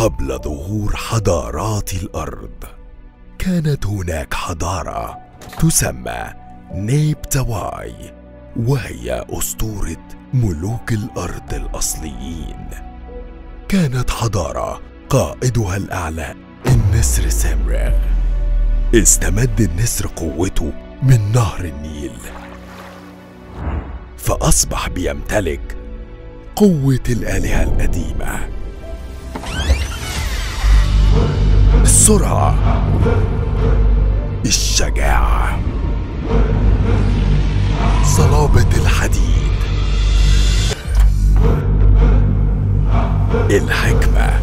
قبل ظهور حضارات الارض كانت هناك حضاره تسمى نيبتواي وهي اسطوره ملوك الارض الاصليين كانت حضاره قائدها الاعلى النسر سامرغ استمد النسر قوته من نهر النيل فاصبح بيمتلك قوه الالهه القديمه السرعه الشجاعه صلابه الحديد الحكمه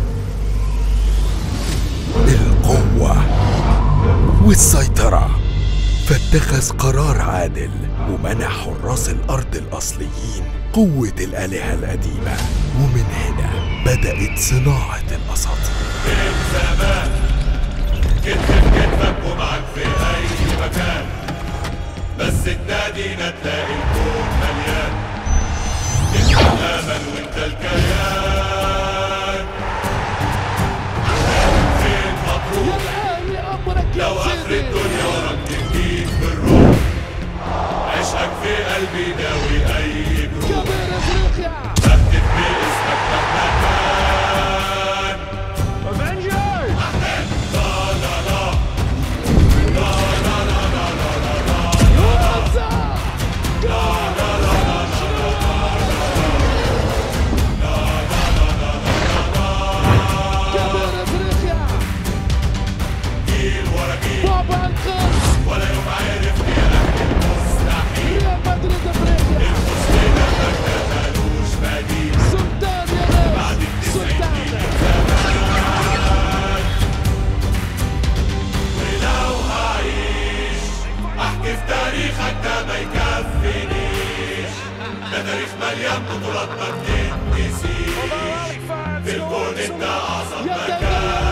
القوه والسيطره فاتخذ قرار عادل ومنح حراس الارض الاصليين قوه الالهه القديمه ومن هنا بدات صناعه الاساطير كتف في كتفك ومعك في اي مكان بس تنادينا تلاقي الكون مليان انت الامل وانت الكيان فين مطروح الاهلي امرك لو يا اخر سيدي الدنيا وراك تهديك بالروح عشقك في قلبي داوي اي جروح كبير افريقيا بكتب باسمك مهما كان كبير افريقيا جيل ورا جيل بابا القدس ولا يوم عرفت يا اهل المستحيل ريال مدريد افريقيا الحسن ده ملوش بديل سلطان يا بعد ناس التسعين سلطان ولو هعيش احكي في تاريخك ده ما يكفينيش ده تاريخ مليان بطولات ما بتتنسيش في الكون انت اعظم يا مكان كبير